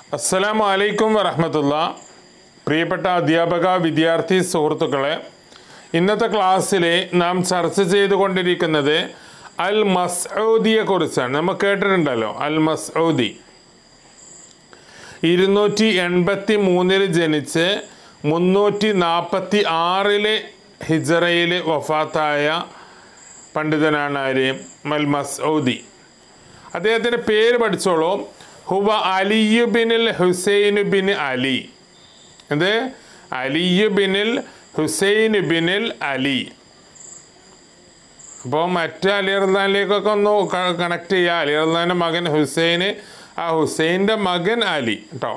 അസ്സലാമു അലൈക്കും വറഹമത്തുള്ള പ്രിയപ്പെട്ട അധ്യാപക വിദ്യാർത്ഥി സുഹൃത്തുക്കളെ ഇന്നത്തെ ക്ലാസ്സിൽ നാം ചർച്ച ചെയ്തുകൊണ്ടിരിക്കുന്നത് അൽ മസ്ഊദിയെ കുറിച്ചാണ് നമ്മൾ കേട്ടിട്ടുണ്ടല്ലോ അൽ മസ്ഊദി ഇരുന്നൂറ്റി എൺപത്തി മൂന്നിൽ ജനിച്ച് മുന്നൂറ്റി നാൽപ്പത്തി ആറില് ഹിജറയിൽ വഫാത്തായ പണ്ഡിതനാണ് ആര് മൽ മസ്ഊദി അദ്ദേഹത്തിൻ്റെ പേര് പഠിച്ചോളൂ ഹുവ അലിയു ബിനിൽ ഹുസൈൻ ബിൻ അലി എന്ത് അലിയു ബിനിൽ ഹുസൈൻ ബിനിൽ അലി അപ്പോൾ മറ്റ് അലി റഹ്ലാനിലേക്കൊക്കെ ഒന്ന് കണക്ട് ചെയ്യുക അലി റഹ്ലാൻ്റെ മകൻ ഹുസൈൻ ആ ഹുസൈൻ്റെ മകൻ അലി കേട്ടോ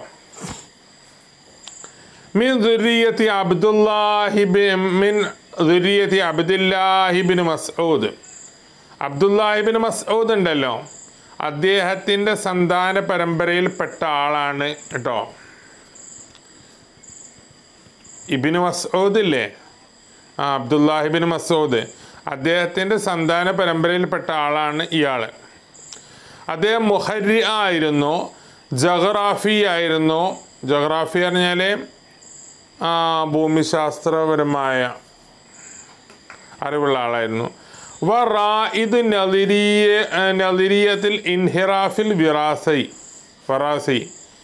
മിൻ ദുരിയത്തി അബ്ദുല്ലാഹി മിൻ ദുരിയത്തി അബ്ദുല്ലാഹിബിൻ മസ്ഊദ് അബ്ദുല്ലാഹിബിൻ മസ്ഊദ് ഉണ്ടല്ലോ അദ്ദേഹത്തിൻ്റെ സന്താന പരമ്പരയിൽപ്പെട്ട ആളാണ് കേട്ടോ ഇബിന് മസൂദ് ഇല്ലേ ആ അബ്ദുല്ലാഹിബിൻ മസൂദ് അദ്ദേഹത്തിൻ്റെ സന്താന പരമ്പരയിൽപ്പെട്ട ആളാണ് ഇയാൾ അദ്ദേഹം മുഹരി ആയിരുന്നു ജഹറാഫി ആയിരുന്നു ജഹറാഫി പറഞ്ഞാൽ ഭൂമിശാസ്ത്രപരമായ അറിവുള്ള ആളായിരുന്നു വ റായിദ് നദിരിയ നദിരിയത്തിൽ ഇൻഹിറാഫിൽ വിറാസൈ ഫറാസി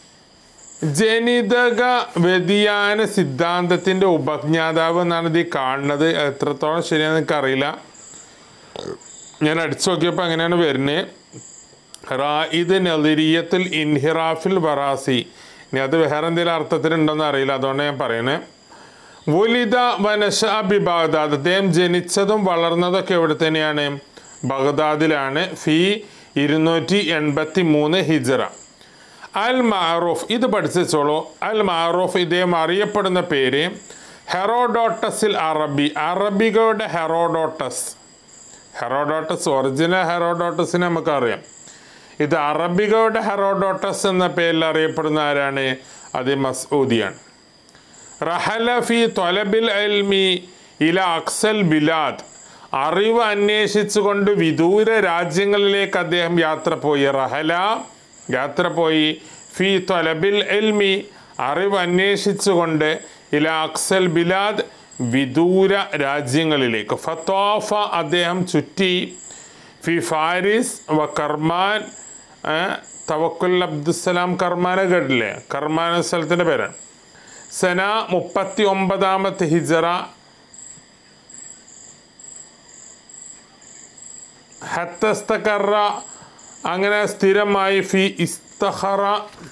ജനിതക വ്യതിയാന സിദ്ധാന്തത്തിൻ്റെ ഉപജ്ഞാതാവ് എന്നാണ് ഇത് കാണുന്നത് എത്രത്തോളം ശരിയാണെന്ന് എനിക്കറിയില്ല ഞാൻ അടിച്ചു നോക്കിയപ്പോൾ അങ്ങനെയാണ് വരുന്നത് റായിദ് നദിരിയത്തിൽ ഇൻഹിറാഫിൽ വറാസി ഇനി അത് വേറെ എന്തെങ്കിലും അർത്ഥത്തിലുണ്ടോയെന്ന് അറിയില്ല അതുകൊണ്ട് ഞാൻ പറയുന്നത് വുലിദ വനഷ ബി ബഗ്ദാദ് അദ്ദേഹം ജനിച്ചതും വളർന്നതൊക്കെ എവിടെ തന്നെയാണ് ബഗ്ദാദിലാണ് ഫി ഇരുന്നൂറ്റി എൺപത്തി മൂന്ന് ഹിജറ അൽ മാറൂഫ് ഇത് പഠിച്ചോളൂ അൽ മാറൂഫ് ഇദ്ദേഹം അറിയപ്പെടുന്ന പേര് ഹെറോഡോട്ടസിൽ അറബി അറബികളുടെ ഹെറോഡോട്ടസ് ഹെറോഡോട്ടസ് ഒറിജിനൽ ഹെറോഡോട്ടസിനെ നമുക്കറിയാം ഇത് അറബികളുടെ ഹെറോഡോട്ടസ് എന്ന പേരിൽ അറിയപ്പെടുന്ന ആരാണ് അത് മസ്ഊദിയാണ് റഹല ഫി തൊലബിൽ അൽമി ഇല അക്സൽ ബിലാദ് അറിവ് അന്വേഷിച്ചുകൊണ്ട് വിദൂര രാജ്യങ്ങളിലേക്ക് അദ്ദേഹം യാത്ര പോയി റഹല യാത്ര പോയി ഫി തൊലബിൽ എൽമി അറിവ് അന്വേഷിച്ചുകൊണ്ട് ഇല അക്സൽ ബിലാദ് വിദൂര രാജ്യങ്ങളിലേക്ക് ഫത്തോഫ അദ്ദേഹം ചുറ്റി ഫി ഫാരിസ് വ കർമാൻ തവക്കുൽ അബ്ദുസലാം കർമാനെ കേട്ടില്ലേ കർമാൻ സ്ഥലത്തിൻ്റെ പേരാണ് സന മുപ്പത്തി ഒമ്പതാമത്തെ ഹിജറ ഹത്തസ്തക്കറ അങ്ങനെ സ്ഥിരമായി ഫി ഇസ്തഹറ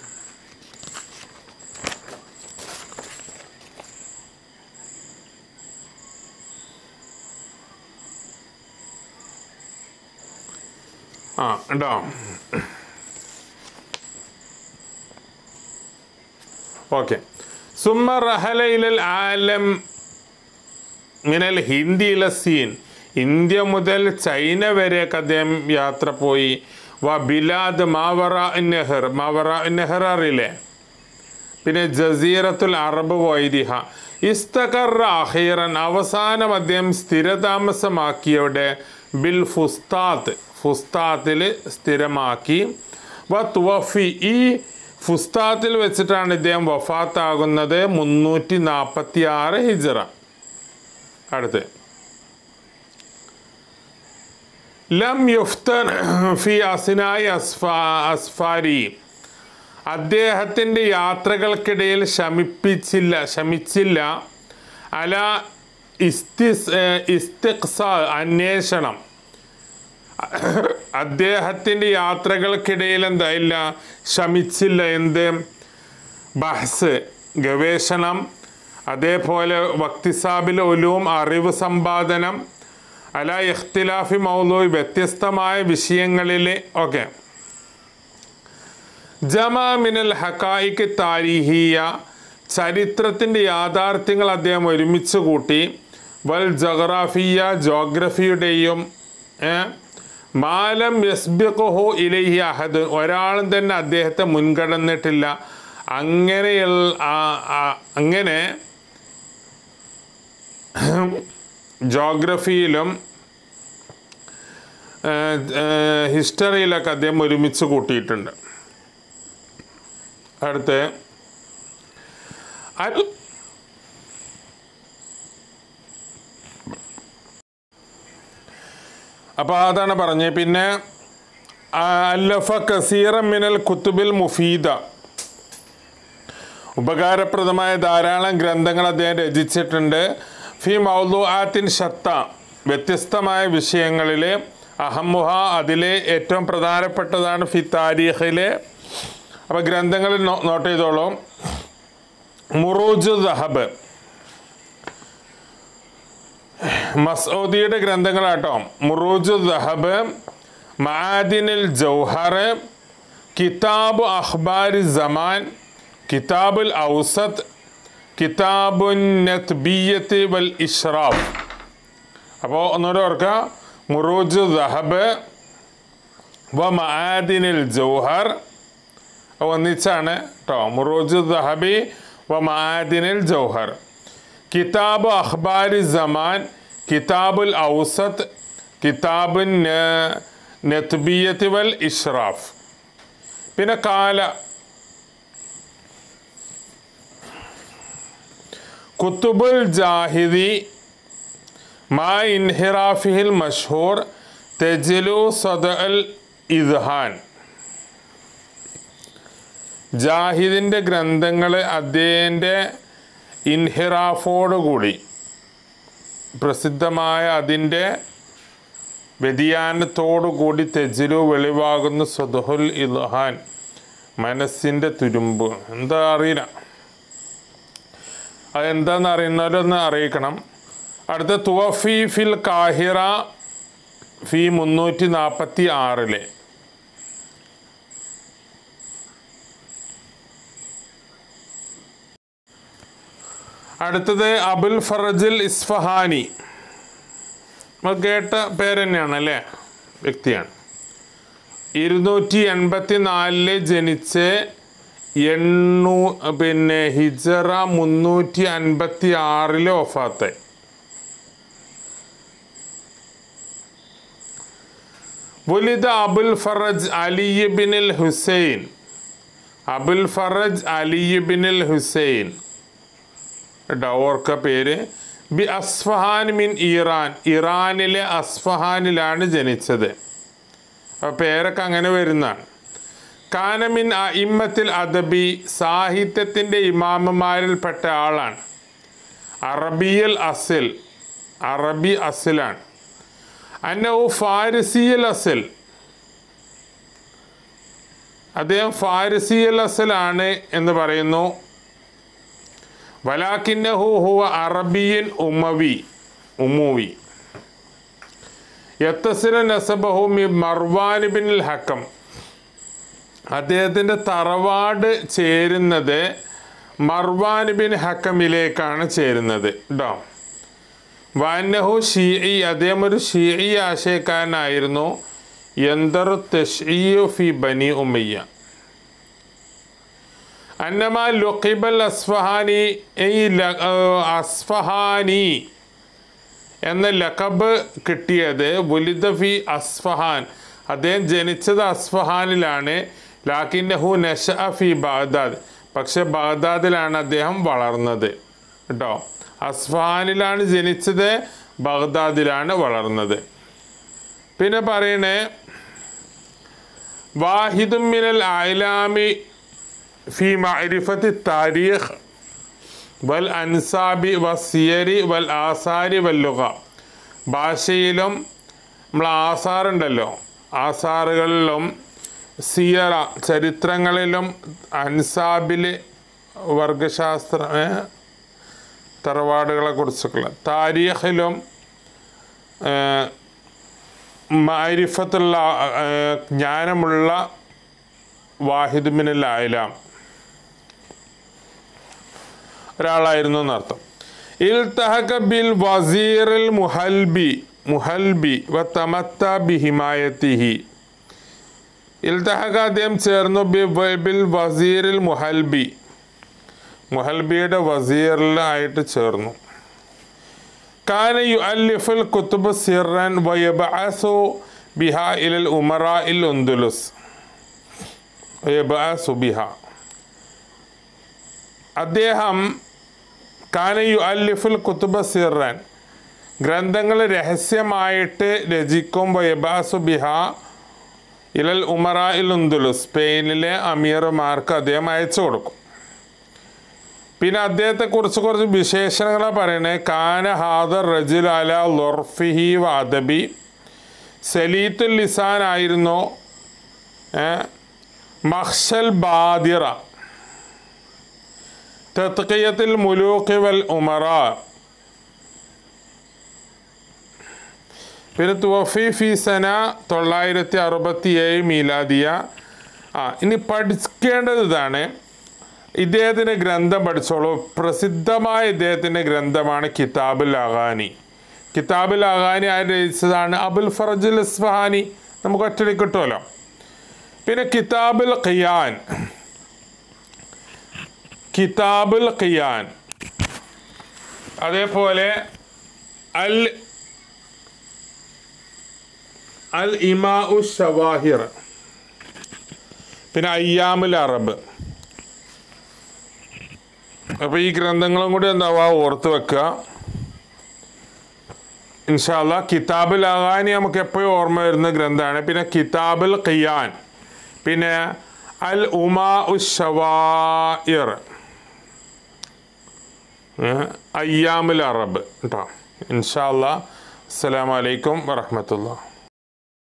ആ ഉണ്ടോ ഓക്കെ സുമ റഹല ഇലൽ ആലം മിനൽ ഹിന്ദി ഇല സീൻ ഇന്ത്യ മുതൽ ചൈന വരെയൊക്കെ അദ്ദേഹം യാത്ര പോയി വ ബിലാദ് മാവറ നെഹർ മാവറ നെഹർ അറിയില്ലേ പിന്നെ ജസീറത്തുൽ അറബ് വൈദിഹ ഇസ്തഖർ അഹീറൻ അവസാനം അദ്ദേഹം സ്ഥിരതാമസമാക്കിയവിടെ ബിൽ ഫുസ്താത്ത് ഫുസ്താത്തിൽ സ്ഥിരമാക്കി വ തുവഫി ഈ ഫുസ്താത്തിൽ വെച്ചിട്ടാണ് ഇദ്ദേഹം വഫാത്താകുന്നത് മുന്നൂറ്റി നാൽപ്പത്തി ആറ് ഹിജറ അടുത്ത് ലം യുഫ്തൻ ഫി അസിനായി അസ്ഫാ അസ്ഫാരി അദ്ദേഹത്തിൻ്റെ യാത്രകൾക്കിടയിൽ ശമിപ്പിച്ചില്ല ശമിച്ചില്ല അല ഇസ്തിസ് ഇസ്തിക്സ അന്വേഷണം അദ്ദേഹത്തിൻ്റെ യാത്രകൾക്കിടയിൽ എന്തായില്ല ശമിച്ചില്ല എന്ത് ബഹസ് ഗവേഷണം അതേപോലെ വക്തിസാബിൽ ഒലൂം അറിവ് സമ്പാദനം അല ഇഖ്തിലാഫി മൗലൂയ് വ്യത്യസ്തമായ വിഷയങ്ങളിൽ ഓക്കെ ജമാമിനൽ ഹക്കായിക്ക് താരിഹിയ ചരിത്രത്തിൻ്റെ യാഥാർത്ഥ്യങ്ങൾ അദ്ദേഹം ഒരുമിച്ച് കൂട്ടി വൽ ജോഗ്രാഫിയ ജോഗ്രഫിയുടെയും മാലം യസ്ബിഖുഹു ഇലഹി അഹദ് ഒരാളും തന്നെ അദ്ദേഹത്തെ മുൻകടന്നിട്ടില്ല അങ്ങനെയുള്ള അങ്ങനെ ജോഗ്രഫിയിലും ഹിസ്റ്ററിയിലൊക്കെ അദ്ദേഹം ഒരുമിച്ച് കൂട്ടിയിട്ടുണ്ട് അടുത്ത് അൽ അപ്പോൾ അതാണ് പറഞ്ഞത് പിന്നെ അല്ലഫ കസീറ മിനൽ കുത്തുബിൽ മുഫീദ ഉപകാരപ്രദമായ ധാരാളം ഗ്രന്ഥങ്ങൾ അദ്ദേഹം രചിച്ചിട്ടുണ്ട് ഫി മൗലു ആത്തിൻ ഷത്ത വ്യത്യസ്തമായ വിഷയങ്ങളിൽ അഹമ്മുഹ അതിലെ ഏറ്റവും പ്രധാനപ്പെട്ടതാണ് ഫി താരീഖിലെ അപ്പോൾ ഗ്രന്ഥങ്ങളിൽ നോ- നോട്ട് ചെയ്തോളൂ മുറൂജു ദഹബ് മസൂദിയുടെ ഗ്രന്ഥങ്ങളാട്ടോ മുറൂജു ദഹബ് മആദിനുൽ ജൗഹർ കിതാബ് അഖ്ബാരി സമാൻ കിതാബുൽ ഔസത്ത് കിതാബുൻ നത്ബിയത്ത് വൽ ഇഷ്റാഫ് അപ്പോൾ ഒന്നുകൂടെ ഓർക്കുക മുറൂജു ദഹബ് വ മആദിനുൽ ജൗഹർ അത് ഒന്നിച്ചാണ് കേട്ടോ മുറൂജു ദഹബി വ മആദിനുൽ ജൗഹർ കിതാബ് അഖ്ബാരി സമാൻ കിതാബുൽ ഔസത്ത് കിതാബുൻ ന- നത്ബിയത്ത് വൽ ഇഷ്റാഫ് പിന്നെ കാല കുത്തുബുൽ ജാഹിദി മാ ഇൻഹിറാഫിഹിൽ മഷ്ഹൂർ തെജിലു സദ അൽ ഇദ്ഹാൻ ജാഹിദിൻ്റെ ഗ്രന്ഥങ്ങൾ അദ്ദേഹത്തിൻ്റെ ഇൻഹിറാഫോടുകൂടി പ്രസിദ്ധമായ അതിൻ്റെ വ്യതിയാനത്തോടുകൂടി തെജിലു വെളിവാകുന്ന സ്വദുഹുൽ ഇൽഹാൻ മനസ്സിൻ്റെ തുരുമ്പ് എന്താ അറിയില്ല അതെന്താന്ന് അറിയുന്നവരൊന്ന് അറിയിക്കണം അടുത്ത തുവഫി ഫിൽ കാഹിറ ഫി മുന്നൂറ്റി നാൽപ്പത്തി ആറിലെ അടുത്തത് അബുൽ ഫറജുൽ ഇസ്ഫഹാനി നമ്മൾ കേട്ട പേര് തന്നെയാണ് അല്ലേ വ്യക്തിയാണ് ഇരുന്നൂറ്റി എൺപത്തി നാലില് ജനിച്ച് എണ്ണൂ പിന്നെ ഹിജറ മുന്നൂറ്റി അൻപത്തി ആറില് ഒഫാത്ത് വുലിദ അബുൽ ഫറജ് അലിബിനിൽ ഹുസൈൻ അബുൽ ഫറജ് അലിബിനിൽ ഹുസൈൻ കേട്ടോ ഓർക്ക പേര് ബി അസ്ഫഹാൻ മിൻ ഇറാൻ ഇറാനിലെ അസ്ഫഹാനിലാണ് ജനിച്ചത് അപ്പോൾ പേരൊക്കെ അങ്ങനെ വരുന്നതാണ് കാനമിൻ ഇമ്മത്തിൽ അദബി സാഹിത്യത്തിൻ്റെ ഇമാമമാരിൽപ്പെട്ട ആളാണ് അറബിയൽ അസിൽ അറബി അസിലാണ് അന്നഹു ഫാരിസിയൽ അസിൽ അദ്ദേഹം ഫാരിസിയൽ അസലാണ് എന്ന് പറയുന്നു വലാക്കിന്നഹു ഹുവ അറബിയൻ ഉമ്മവി ഉമ്മൂവി യത്തസിന നസബഹു മി മർവാൻ ബിൻ ഹക്കം അദ്ദേഹത്തിൻ്റെ തറവാട് ചേരുന്നത് മർവാൻ ബിൻ ഹക്കമിലേക്കാണ് ചേരുന്നത് കേട്ടോ വാനഹു ഷീഇ അദ്ദേഹം ഒരു ഷീഇ ആശയക്കാരനായിരുന്നു യന്തറു തെഷീയു ഫി ബനി ഉമ്മയ്യ അന്നമ ലുഖിബൽ അസ്ഫഹാനി ഈ ല- ഏർ അസ്ഫഹാനി എന്ന ലഖബ് കിട്ടിയത് വുലിദ ഫി അസ്ഫഹാൻ അദ്ദേഹം ജനിച്ചത് അസ്ഫഹാനിലാണ് ലാക്കിന്നഹു നഷ ഫി ബാഗ്ദാദ് പക്ഷെ ബാഗ്ദാദിലാണ് അദ്ദേഹം വളർന്നത് കേട്ടോ അസ്ഫഹാനിലാണ് ജനിച്ചത് ബാഗ്ദാദിലാണ് വളർന്നത് പിന്നെ പറയണേ വാഹിദും മിനൽ ആയിലാമി ഫി മഅരിഫത്തി താരീഖ് വൽ അൻസാബി വസിയരി വൽ ആസാരി വല്ലുക ഭാഷയിലും നമ്മൾ ആസാറുണ്ടല്ലോ ആസാറുകളിലും സിയറ ചരിത്രങ്ങളിലും അൻസാബിൽ വർഗശാസ്ത്ര ഏ, തറവാടുകളെ കുറിച്ചൊക്കെയുള്ള താരീഖിലും ഏ, മാരിഫത്തുള്ള ഏ, ജ്ഞാനമുള്ള വാഹിദ് മിനൽ ആയിലാം ഒരാളായിരുന്നു എന്നർത്ഥം ഇൽത്തഹക ബിൽ വസീറിൽ മുഹൽബി മുഹൽബി വ തമത്ത ബി ഹിമായത്തിഹി ഇൽത്തഹക അദ്ദേഹം ചേർന്നു ബി വ- ബിൽ വസീറിൽ മുഹൽബി മുഹൽബിയുടെ വസീറിലായിട്ട് ചേർന്നു കാന യു അല്ലിഫുൽ കുത്തുബ് സിറൻ വയബഅസു ബിഹ ഇലൽ ഉമറ ഇൽ ഉന്ദുലുസ് വയബഅസു ബിഹ അദ്ദേഹം കാനയു അല്ലിഫുൽ കുത്തുബ സിറൻ ഗ്രന്ഥങ്ങൾ രഹസ്യമായിട്ട് രചിക്കുമ്പോൾ യബാസു ബിഹ ഇലൽ ഉമറ ഇൽ ഉന്ദുലു സ്പെയിനിലെ അമീർമാർക്ക് അദ്ദേഹം അയച്ചു കൊടുക്കും പിന്നെ അദ്ദേഹത്തെക്കുറിച്ച് കുറച്ച് വിശേഷണങ്ങളാണ് പറയുന്നത് കാന ഹാദർ റജുൽ അല ലൊർഫിഹി വാദബി സലീത്തുൽ ലിസാൻ ആയിരുന്നു ഏ, മഹ്ഷൽ ബാദിറ തത്കിയത്തിൽ മുലൂഖി വൽ ഉമറ പിന്നെ തുവഫി ഫി സന തൊള്ളായിരത്തി അറുപത്തി ഏഴ് മീലാദിയ ആ ഇനി പഠിക്കേണ്ടത് ഇതാണ് ഇദ്ദേഹത്തിൻ്റെ ഗ്രന്ഥം പഠിച്ചോളൂ പ്രസിദ്ധമായ ഇദ്ദേഹത്തിൻ്റെ ഗ്രന്ഥമാണ് കിതാബുൽ അഗാനി കിതാബുൽ അഗാനി ആര് രചിച്ചതാണ് അബുൽ ഫറജുൽ ഇസ്ഫഹാനി നമുക്ക് ഒറ്റടി കിട്ടുമല്ലോ പിന്നെ കിതാബുൽ ഖിയാൻ കിതാബുൽ ഖിയാൻ അതേപോലെ അൽ അൽ ഇമാ ഉ ഷവാഹിർ പിന്നെ അയ്യാമുൽ അറബ് അപ്പോൾ ഈ ഗ്രന്ഥങ്ങളും കൂടി എന്താവുക ഓർത്ത് വെക്കുക ഇൻഷാല്ല കിതാബുൽ അഗാനി നമുക്ക് എപ്പോഴും ഓർമ്മ വരുന്ന ഗ്രന്ഥമാണ് പിന്നെ കിതാബുൽ ഖിയാൻ പിന്നെ അൽ ഉമാ ഉ ഷവായിർ അയ്യാമുൽ അറബ് കേട്ടോ ഇൻഷാല്ല അസ്സലാമലൈക്കും വറഹമത്തുള്ള